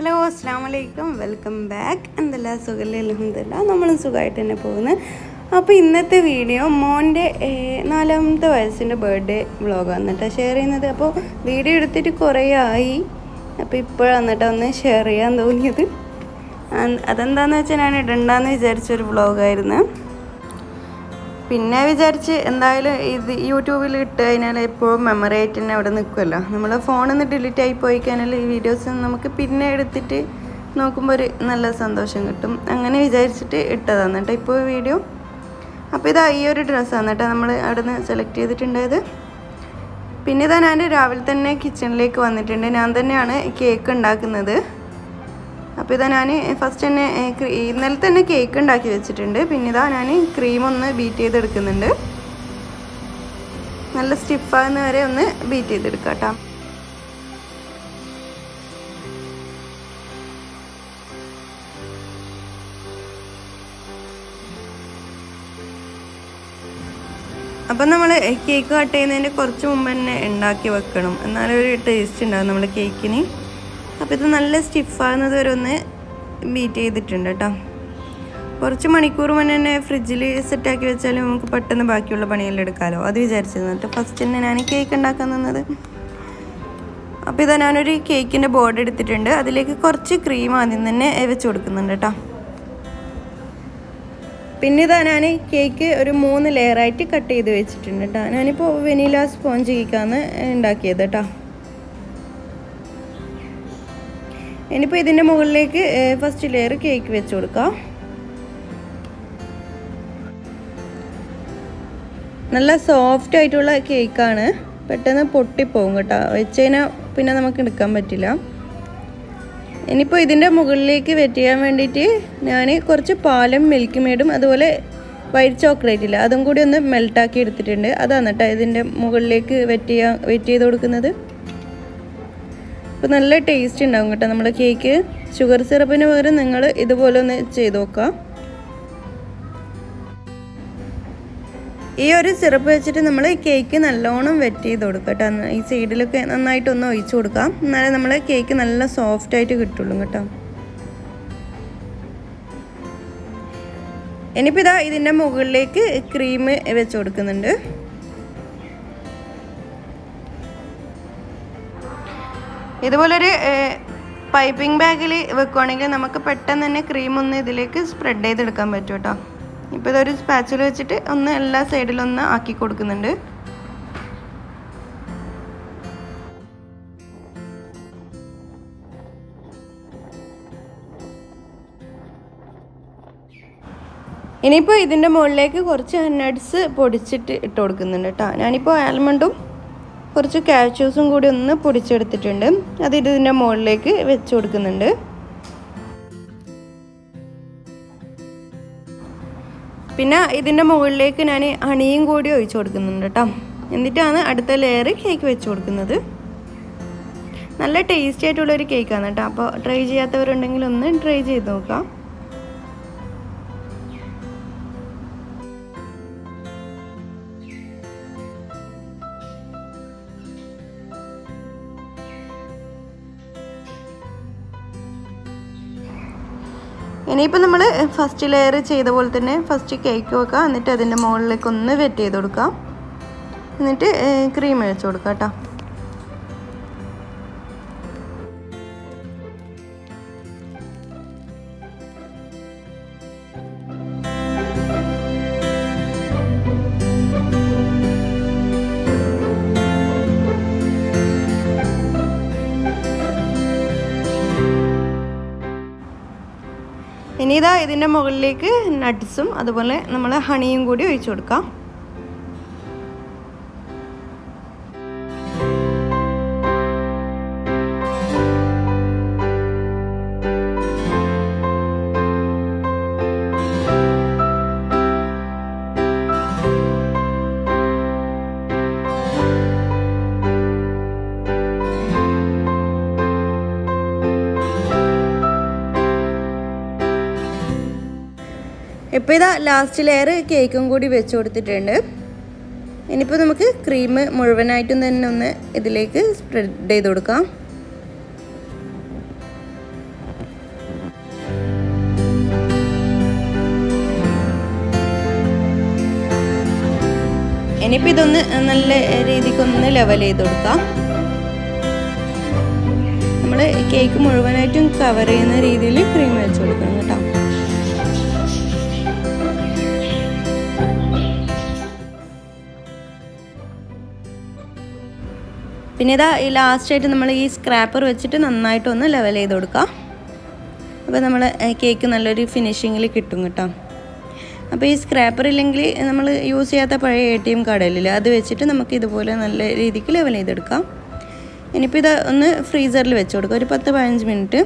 hello അസ്സാം വലൈക്കും welcome back എന്തെല്ലാം സുഖമില്ല അലഹമില്ല നമ്മളും സുഖമായിട്ട് തന്നെ പോകുന്നത് അപ്പോൾ ഇന്നത്തെ വീഡിയോ മോൻ്റെ നാലാമത്തെ വയസ്സിൻ്റെ ബർത്ത്ഡേ വ്ളോഗാണ് കേട്ടോ ഷെയർ ചെയ്യുന്നത് അപ്പോൾ വീഡിയോ എടുത്തിട്ട് കുറേ ആയി അപ്പോൾ ഇപ്പോഴാണ് കേട്ടോ ഒന്ന് ഷെയർ ചെയ്യാൻ തോന്നിയത് അ- അതെന്താണെന്ന് വെച്ചാൽ ഞാൻ ഇടണ്ടെന്ന് വിചാരിച്ചൊരു വ്ളോഗായിരുന്നു പിന്നെ വിചാരിച്ച് എന്തായാലും ഇത് യൂട്യൂബിൽ ഇട്ട് കഴിഞ്ഞാൽ എപ്പോഴും മെമ്മറി ആയിട്ട് തന്നെ അവിടെ നിൽക്കുമല്ലോ നമ്മൾ ഫോണിൽ നിന്ന് ഡിലീറ്റ് ആയി പോയി കഴിഞ്ഞാൽ ഈ വീഡിയോസ് നമുക്ക് പിന്നെ എടുത്തിട്ട് നോക്കുമ്പോൾ ഒരു നല്ല സന്തോഷം കിട്ടും അങ്ങനെ വിചാരിച്ചിട്ട് ഇട്ടതാണ് കേട്ടോ ഇപ്പോൾ വീഡിയോ അപ്പോൾ ഇതാ ഈ ഒരു ഡ്രസ്സാണ് കേട്ടോ നമ്മൾ അവിടെ നിന്ന് സെലക്ട് ചെയ്തിട്ടുണ്ടായത് പിന്നെ ഇതാ ഞാൻ രാവിലെ തന്നെ കിച്ചണിലേക്ക് വന്നിട്ടുണ്ട് ഞാൻ തന്നെയാണ് കേക്ക് ഉണ്ടാക്കുന്നത് അപ്പോൾ ഇതാ ഞാൻ ഫസ്റ്റ് തന്നെ ഏ, ക്രീ- ഇന്നലെ തന്നെ കേക്ക് ഉണ്ടാക്കി വെച്ചിട്ടുണ്ട് പിന്നെ ഇതാ ഞാൻ ക്രീം ഒന്ന് ബീറ്റ് ചെയ്തെടുക്കുന്നുണ്ട് നല്ല സ്റ്റിഫാകുന്ന വരെ ഒന്ന് ബീറ്റ് ചെയ്തെടുക്കാം കേട്ടോ അപ്പം നമ്മൾ കേക്ക് കട്ട് ചെയ്യുന്നതിൻ്റെ കുറച്ച് മുമ്പ് തന്നെ ഉണ്ടാക്കി വെക്കണം എന്നാലും ഒരു ടേസ്റ്റ് ഉണ്ടാകും നമ്മൾ കേക്കിന് അപ്പോൾ ഇത് നല്ല സ്റ്റിഫാകുന്നത് വരെ ഒന്ന് ബീറ്റ് ചെയ്തിട്ടുണ്ട് കേട്ടോ കുറച്ച് മണിക്കൂർ മുന്നേ തന്നെ ഫ്രിഡ്ജിൽ സെറ്റാക്കി വെച്ചാൽ നമുക്ക് പെട്ടെന്ന് ബാക്കിയുള്ള പണിയെല്ലാം എടുക്കാമല്ലോ അത് വിചാരിച്ചിരുന്നു കേട്ടോ ഫസ്റ്റ് തന്നെ ഞാൻ കേക്ക് ഉണ്ടാക്കാൻ നിന്നത് അപ്പോൾ ഇതാ ഞാനൊരു കേക്കിൻ്റെ ബോർഡ് എടുത്തിട്ടുണ്ട് അതിലേക്ക് കുറച്ച് ക്രീം ആദ്യം തന്നെ വെച്ച് കൊടുക്കുന്നുണ്ട് കേട്ടോ പിന്നെ ഇതാ ഞാൻ കേക്ക് ഒരു മൂന്ന് ലെയറായിട്ട് കട്ട് ചെയ്ത് വെച്ചിട്ടുണ്ട് കേട്ടോ ഞാനിപ്പോൾ വെനില സ്പോഞ്ച് കേക്കാണ് ഉണ്ടാക്കിയത് കേട്ടോ ഇനിയിപ്പോൾ ഇതിൻ്റെ മുകളിലേക്ക് ഫസ്റ്റ് ലെയർ കേക്ക് വെച്ച് കൊടുക്കാം നല്ല സോഫ്റ്റ് ആയിട്ടുള്ള കേക്കാണ് പെട്ടെന്ന് പൊട്ടിപ്പോവും കേട്ടോ വെച്ച് കഴിഞ്ഞാൽ പിന്നെ നമുക്ക് എടുക്കാൻ പറ്റില്ല ഇനിയിപ്പോൾ ഇതിൻ്റെ മുകളിലേക്ക് വെറ്റ് ചെയ്യാൻ വേണ്ടിയിട്ട് ഞാൻ കുറച്ച് പാലും മിൽക്ക് മെയ്ഡും അതുപോലെ വൈറ്റ് ചോക്ലേറ്റ് ഇല്ല അതും കൂടി ഒന്ന് മെൽട്ടാക്കി എടുത്തിട്ടുണ്ട് അതാണ് കേട്ടോ ഇതിൻ്റെ മുകളിലേക്ക് വെറ്റ് ചെയ്യാൻ വെറ്റ് ചെയ്ത് കൊടുക്കുന്നത് അപ്പോൾ നല്ല ടേസ്റ്റ് ഉണ്ടാവും കേട്ടോ നമ്മുടെ കേക്ക് ഷുഗർ സിറപ്പിന് പകരം നിങ്ങൾ ഇതുപോലെ ഒന്ന് ചെയ്ത് നോക്കാം ഈ ഒരു സിറപ്പ് വെച്ചിട്ട് നമ്മൾ കേക്ക് നല്ലോണം വെറ്റ് ചെയ്ത് കൊടുക്കുക കേട്ടോ ഈ സൈഡിലൊക്കെ നന്നായിട്ടൊന്ന് ഒഴിച്ചു കൊടുക്കാം എന്നാലേ നമ്മൾ കേക്ക് നല്ല സോഫ്റ്റ് ആയിട്ട് കിട്ടുള്ളൂ കേട്ടോ ഇനിയിപ്പോൾ ഇതാ ഇതിൻ്റെ മുകളിലേക്ക് ക്രീം വെച്ച് കൊടുക്കുന്നുണ്ട് ഇതുപോലൊരു പൈപ്പിംഗ് ബാഗിൽ വെക്കുവാണെങ്കിൽ നമുക്ക് പെട്ടെന്ന് തന്നെ ക്രീം ഒന്ന് ഇതിലേക്ക് സ്പ്രെഡ് ചെയ്തെടുക്കാൻ പറ്റും കേട്ടോ ഇപ്പോൾ ഇതൊരു സ്പാച്ചിൽ വെച്ചിട്ട് ഒന്ന് എല്ലാ സൈഡിലും ഒന്ന് ആക്കി കൊടുക്കുന്നുണ്ട് ഇനിയിപ്പോൾ ഇതിൻ്റെ മുകളിലേക്ക് കുറച്ച് നട്ട്സ് പൊടിച്ചിട്ട് ഇട്ട് കൊടുക്കുന്നുണ്ട് കേട്ടോ ഞാനിപ്പോൾ ആൽമണ്ടും കുറച്ച് കാഷ്യൂസും കൂടി ഒന്ന് പൊടിച്ചെടുത്തിട്ടുണ്ട് അത് ഇതിൻ്റെ മുകളിലേക്ക് വെച്ച് കൊടുക്കുന്നുണ്ട് പിന്നെ ഇതിൻ്റെ മുകളിലേക്ക് ഞാൻ ഹണിയും കൂടി ഒഴിച്ചു കൊടുക്കുന്നുണ്ട് കേട്ടോ എന്നിട്ടാണ് അടുത്ത ലെയർ കേക്ക് വെച്ച് കൊടുക്കുന്നത് നല്ല ടേസ്റ്റി ആയിട്ടുള്ളൊരു കേക്കാണ് കേട്ടോ അപ്പോൾ ട്രൈ ചെയ്യാത്തവരുണ്ടെങ്കിൽ ഒന്ന് ട്രൈ ചെയ്ത് നോക്കാം ഇനിയിപ്പോൾ നമ്മൾ ഫസ്റ്റ് ലെയർ ചെയ്ത പോലെ തന്നെ ഫസ്റ്റ് കേക്ക് വെക്കാം എന്നിട്ട് അതിൻ്റെ മുകളിലേക്ക് ഒന്ന് വെറ്റ് ചെയ്ത് കൊടുക്കാം എന്നിട്ട് ക്രീം ഒഴിച്ച് കൊടുക്കാം കേട്ടോ ഇനി ഇതാ ഇതിൻ്റെ മുകളിലേക്ക് നട്ട്സും അതുപോലെ നമ്മൾ ഹണിയും കൂടി ഒഴിച്ചു കൊടുക്കാം ഇപ്പോൾ ഇതാ ലാസ്റ്റ് ലെയർ കേക്കും കൂടി വെച്ച് കൊടുത്തിട്ടുണ്ട് ഇനിയിപ്പോൾ നമുക്ക് ക്രീം മുഴുവനായിട്ടും തന്നെ ഒന്ന് ഇതിലേക്ക് സ്പ്രെഡ് ചെയ്ത് കൊടുക്കാം ഇനിയിപ്പോൾ ഇതൊന്ന് നല്ല രീതിക്കൊന്ന് ലെവൽ ചെയ്ത് കൊടുക്കാം നമ്മൾ കേക്ക് മുഴുവനായിട്ടും കവർ ചെയ്യുന്ന രീതിയിൽ ക്രീം വെച്ച് കൊടുക്കണം കേട്ടോ പിന്നെ ഇതാ ഈ ലാസ്റ്റായിട്ട് നമ്മൾ ഈ സ്ക്രാപ്പർ വെച്ചിട്ട് നന്നായിട്ടൊന്ന് ലെവൽ ചെയ്ത് കൊടുക്കാം അപ്പോൾ നമ്മൾ കേക്ക് നല്ലൊരു ഫിനിഷിങ്ങിൽ കിട്ടും കേട്ടോ അപ്പോൾ ഈ സ്ക്രാപ്പർ ഇല്ലെങ്കിൽ നമ്മൾ യൂസ് ചെയ്യാത്ത പഴയ എ ടി എം കാർഡല്ലേ അത് വെച്ചിട്ട് നമുക്ക് ഇതുപോലെ നല്ല രീതിക്ക് ലെവൽ ചെയ്തെടുക്കാം ഇനിയിപ്പോൾ ഇത് ഒന്ന് ഫ്രീസറിൽ വെച്ച് കൊടുക്കുക ഒരു പത്ത് പതിനഞ്ച് മിനിറ്റ്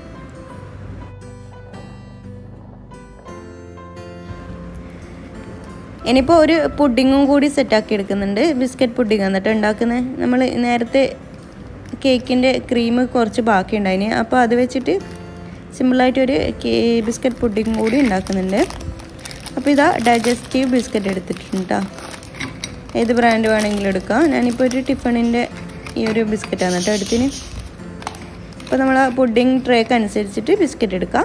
ഇനിയിപ്പോൾ ഒരു പുഡിങ്ങും കൂടി സെറ്റാക്കി എടുക്കുന്നുണ്ട് ബിസ്ക്കറ്റ് പുഡിങ് എന്നിട്ട് ഉണ്ടാക്കുന്നത് നമ്മൾ നേരത്തെ കേക്കിൻ്റെ ക്രീം കുറച്ച് ബാക്കി ഉണ്ടായിന് അപ്പോൾ അത് വെച്ചിട്ട് സിമ്പിളായിട്ടൊരു കേ ബിസ്ക്കറ്റ് പുഡിങ് കൂടി ഉണ്ടാക്കുന്നുണ്ട് അപ്പോൾ ഇതാ ഡൈജസ്റ്റീവ് ബിസ്ക്കറ്റ് എടുത്തിട്ടുണ്ട് കേട്ടോ ഏത് ബ്രാൻഡ് വേണമെങ്കിലും എടുക്കാം ഞാനിപ്പോൾ ഒരു ടിഫണിൻ്റെ ഈ ഒരു ബിസ്ക്കറ്റാണ് കേട്ടോ എടുത്തിന് അപ്പോൾ നമ്മൾ ആ പുഡിങ് ട്രേക്ക് അനുസരിച്ചിട്ട് ബിസ്ക്കറ്റ് എടുക്കാം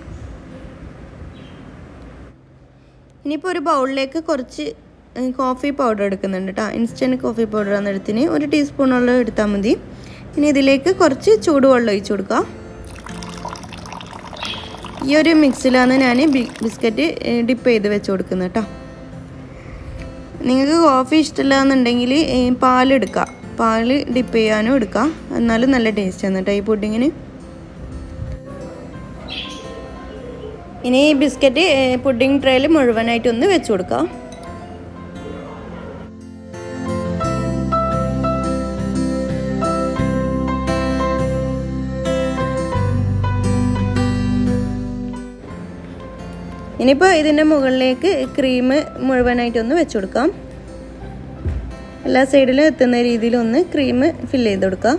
ഇനിയിപ്പോൾ ഒരു ബൗളിലേക്ക് കുറച്ച് കോഫി പൗഡർ എടുക്കുന്നുണ്ട് കേട്ടോ ഇൻസ്റ്റൻറ്റ് കോഫി പൗഡർ ആണ് എടുത്തിന് ഒരു ടീസ്പൂണോളം എടുത്താൽ മതി ഇനി ഇതിലേക്ക് കുറച്ച് ചൂടുവെള്ളം ഒഴിച്ചു കൊടുക്കാം ഈ ഒരു മിക്സിലാണ് ഞാൻ ബിസ്ക്കറ്റ് ഡിപ്പ് ചെയ്ത് വെച്ച് കൊടുക്കുന്നത് കേട്ടോ നിങ്ങൾക്ക് കോഫി ഇഷ്ടമില്ല എന്നുണ്ടെങ്കിൽ പാലെടുക്കാം പാൽ ഡിപ്പ് ചെയ്യാനും എടുക്കാം എന്നാലും നല്ല ടേസ്റ്റാണ് കേട്ടോ ഈ പുഡിങ്ങിന് ഇനി ഈ ബിസ്ക്കറ്റ് പുഡിംഗ് ട്രേയിൽ മുഴുവനായിട്ട് ഒന്ന് വെച്ച് കൊടുക്കാം ഇനിയിപ്പോൾ ഇതിൻ്റെ മുകളിലേക്ക് ക്രീം മുഴുവനായിട്ടൊന്ന് വെച്ച് കൊടുക്കാം എല്ലാ സൈഡിലും എത്തുന്ന രീതിയിൽ ഒന്ന് ക്രീം ഫില്ല് ചെയ്ത് കൊടുക്കാം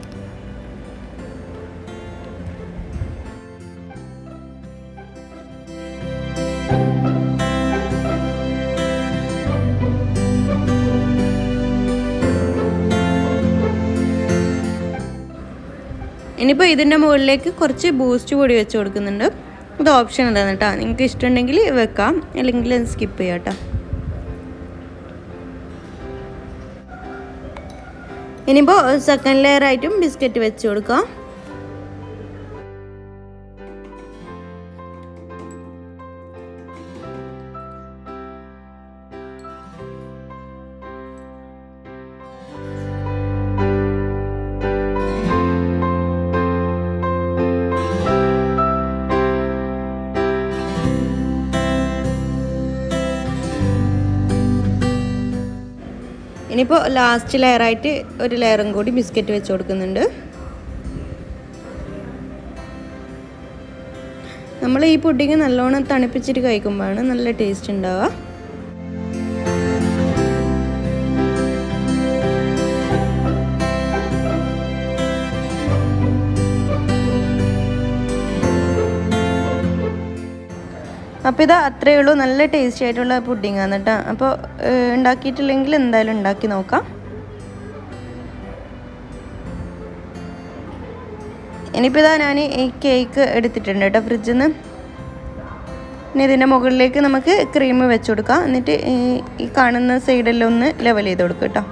ഇനിയിപ്പോൾ ഇതിൻ്റെ മുകളിലേക്ക് കുറച്ച് ബൂസ്റ്റ് പൊടി വെച്ച് കൊടുക്കുന്നുണ്ട് ഇത് ഓപ്ഷൻ ഇതാണ് കേട്ടോ നിങ്ങൾക്ക് ഇഷ്ടമുണ്ടെങ്കിൽ വെക്കാം അല്ലെങ്കിൽ സ്കിപ്പ് ചെയ്യാം കേട്ടോ ഇനിയിപ്പോൾ സെക്കൻഡ് ലെയർ ആയിട്ടും ബിസ്ക്കറ്റ് വെച്ച് കൊടുക്കാം ഇനിയിപ്പോൾ ലാസ്റ്റ് ലെയറായിട്ട് ഒരു ലെയറും കൂടി ബിസ്ക്കറ്റ് വെച്ച് കൊടുക്കുന്നുണ്ട് നമ്മൾ ഈ പുഡിങ് നല്ലോണം തണുപ്പിച്ചിട്ട് കഴിക്കുമ്പോഴാണ് നല്ല ടേസ്റ്റ് ഉണ്ടാവുക അപ്പോൾ ഇത് അത്രയേ ഉള്ളൂ നല്ല ടേസ്റ്റി ആയിട്ടുള്ള പുഡിംഗ് ആണ് കേട്ടോ അപ്പോൾ ഉണ്ടാക്കിയിട്ടില്ലെങ്കിൽ എന്തായാലും ഉണ്ടാക്കി നോക്കാം ഇനിയിപ്പോൾ ഇതാ ഞാൻ ഈ കേക്ക് എടുത്തിട്ടുണ്ട് കേട്ടോ ഫ്രിഡ്ജിൽ നിന്ന് ഇനി ഇതിൻ്റെ മുകളിലേക്ക് നമുക്ക് ക്രീം വെച്ച് കൊടുക്കാം എന്നിട്ട് ഈ കാണുന്ന സൈഡെല്ലാം ഒന്ന് ലെവൽ ചെയ്ത് കൊടുക്കും കേട്ടോ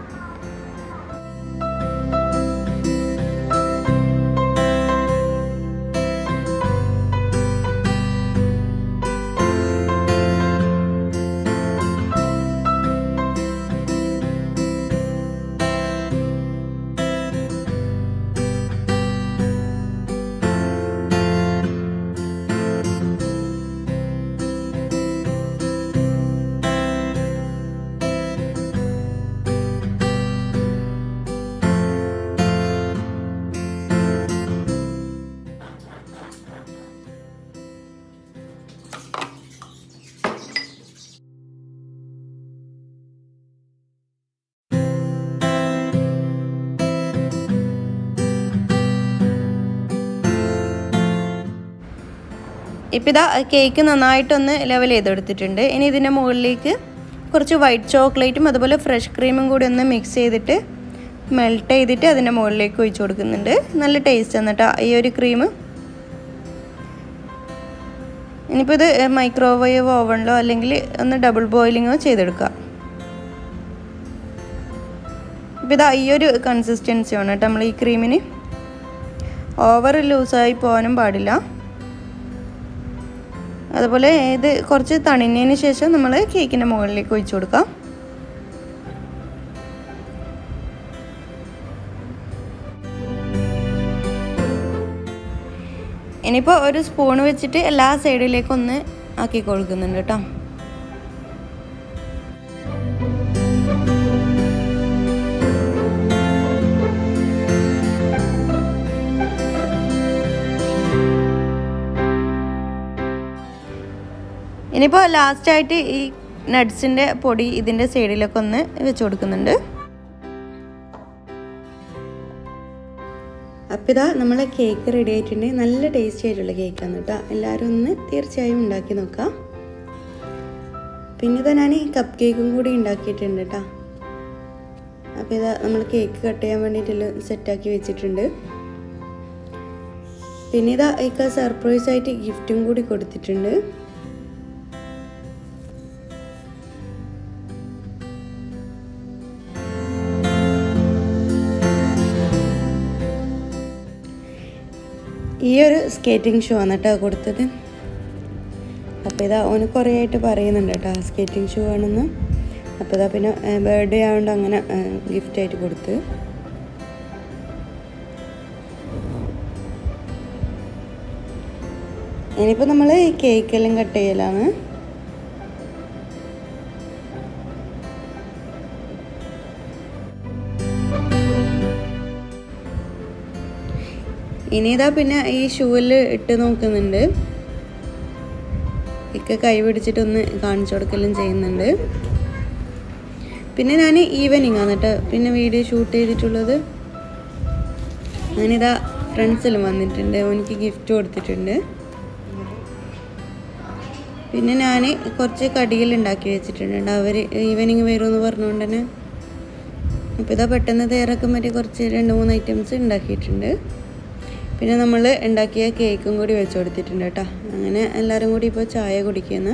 ഇപ്പം ഇതാ കേക്ക് നന്നായിട്ടൊന്ന് ലെവൽ ചെയ്തെടുത്തിട്ടുണ്ട് ഇനി ഇതിൻ്റെ മുകളിലേക്ക് കുറച്ച് വൈറ്റ് ചോക്ലേറ്റും അതുപോലെ ഫ്രഷ് ക്രീമും കൂടി ഒന്ന് മിക്സ് ചെയ്തിട്ട് മെൽറ്റ് ചെയ്തിട്ട് അതിൻ്റെ മുകളിലേക്ക് ഒഴിച്ചു കൊടുക്കുന്നുണ്ട് നല്ല ടേസ്റ്റ് ആണ് കേട്ടോ ഈ ഒരു ക്രീം ഇനിയിപ്പോൾ ഇത് മൈക്രോവേവ് ഓവണിലോ അല്ലെങ്കിൽ ഒന്ന് ഡബിൾ ബോയിലിങ്ങോ ചെയ്തെടുക്കുക അപ്പോൾ ഇതാ ഈ ഒരു കൺസിസ്റ്റൻസി ആണ് കേട്ടോ നമ്മൾ ഈ ക്രീമിന് ഓവർ ലൂസായി പോകാനും പാടില്ല അതുപോലെ ഇത് കുറച്ച് തണിഞ്ഞതിന് ശേഷം നമ്മൾ കേക്കിൻ്റെ മുകളിലേക്ക് ഒഴിച്ചു കൊടുക്കാം ഇനിയിപ്പോൾ ഒരു സ്പൂൺ വെച്ചിട്ട് എല്ലാ സൈഡിലേക്കും ഒന്ന് ആക്കി കൊടുക്കുന്നുണ്ട് കേട്ടോ ഇനിയിപ്പോൾ ലാസ്റ്റായിട്ട് ഈ നട്ട്സിൻ്റെ പൊടി ഇതിൻ്റെ സൈഡിലൊക്കെ ഒന്ന് വെച്ച് കൊടുക്കുന്നുണ്ട് അപ്പോൾ ഇതാ നമ്മളെ കേക്ക് റെഡി ആയിട്ടുണ്ട് നല്ല ടേസ്റ്റി ആയിട്ടുള്ള കേക്കാണ് കേട്ടോ എല്ലാവരും ഒന്ന് തീർച്ചയായും ഉണ്ടാക്കി നോക്കാം പിന്നെ ഇതാ ഞാൻ ഈ കപ്പ് കേക്കും കൂടി ഉണ്ടാക്കിയിട്ടുണ്ട് കേട്ടോ അപ്പോൾ ഇതാ നമ്മൾ കേക്ക് കട്ട് ചെയ്യാൻ വേണ്ടിയിട്ടുള്ള സെറ്റാക്കി വെച്ചിട്ടുണ്ട് പിന്നെ ഇതാ ഇക്ക സർപ്രൈസ് ആയിട്ട് ഗിഫ്റ്റും കൂടി കൊടുത്തിട്ടുണ്ട് ഈ ഒരു സ്കേറ്റിംഗ് ഷൂ ആണ് കേട്ടോ കൊടുത്തത് അപ്പോൾ ഇതാ ഓന് കുറേ ആയിട്ട് പറയുന്നുണ്ട് കേട്ടോ സ്കേറ്റിംഗ് ഷൂ ആണെന്ന് അപ്പോൾ ഇതാ പിന്നെ ബർത്ത്ഡേ ആയതുകൊണ്ട് അങ്ങനെ ഗിഫ്റ്റ് ആയിട്ട് കൊടുത്ത് ഇനിയിപ്പോൾ നമ്മൾ ഈ കേക്കെല്ലാം കട്ട് ചെയ്യലാണ് ഇനി ഇതാ പിന്നെ ഈ ഷൂവിൽ ഇട്ട് നോക്കുന്നുണ്ട് ഇക്ക കൈ പിടിച്ചിട്ടൊന്ന് കാണിച്ചു കൊടുക്കലും ചെയ്യുന്നുണ്ട് പിന്നെ ഞാൻ ഈവനിങ് ആണ് കേട്ടോ പിന്നെ വീഡിയോ ഷൂട്ട് ചെയ്തിട്ടുള്ളത് ഞാനിതാ ഫ്രണ്ട്സിലും വന്നിട്ടുണ്ട് എനിക്ക് ഗിഫ്റ്റ് കൊടുത്തിട്ടുണ്ട് പിന്നെ ഞാൻ കുറച്ച് കടികൾ ഉണ്ടാക്കി വെച്ചിട്ടുണ്ട് അവർ ഈവനിങ് വരുമെന്ന് പറഞ്ഞുകൊണ്ട് തന്നെ അപ്പോൾ ഇതാ പെട്ടെന്ന് തയ്യാറാക്കാൻ പറ്റിയ കുറച്ച് രണ്ട് മൂന്ന് ഐറ്റംസ് ഉണ്ടാക്കിയിട്ടുണ്ട് പിന്നെ നമ്മൾ ഉണ്ടാക്കിയ കേക്കും കൂടി വെച്ച് കൊടുത്തിട്ടുണ്ട് കേട്ടോ അങ്ങനെ എല്ലാവരും കൂടി ഇപ്പോൾ ചായ കുടിക്കുന്നു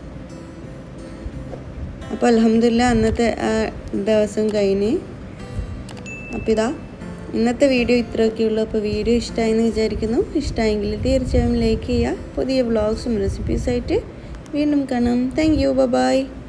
അപ്പോൾ അലഹമില്ല അന്നത്തെ ആ ദിവസം കഴിഞ്ഞ് അപ്പോൾ ഇതാ ഇന്നത്തെ വീഡിയോ ഇത്രയൊക്കെയുള്ളൂ അപ്പോൾ വീഡിയോ ഇഷ്ടമായെന്ന് വിചാരിക്കുന്നു ഇഷ്ടമായെങ്കിൽ തീർച്ചയായും ലൈക്ക് ചെയ്യുക പുതിയ വ്ളോഗ്സും റെസിപ്പീസായിട്ട് വീണ്ടും കാണാം താങ്ക് യു ബൈ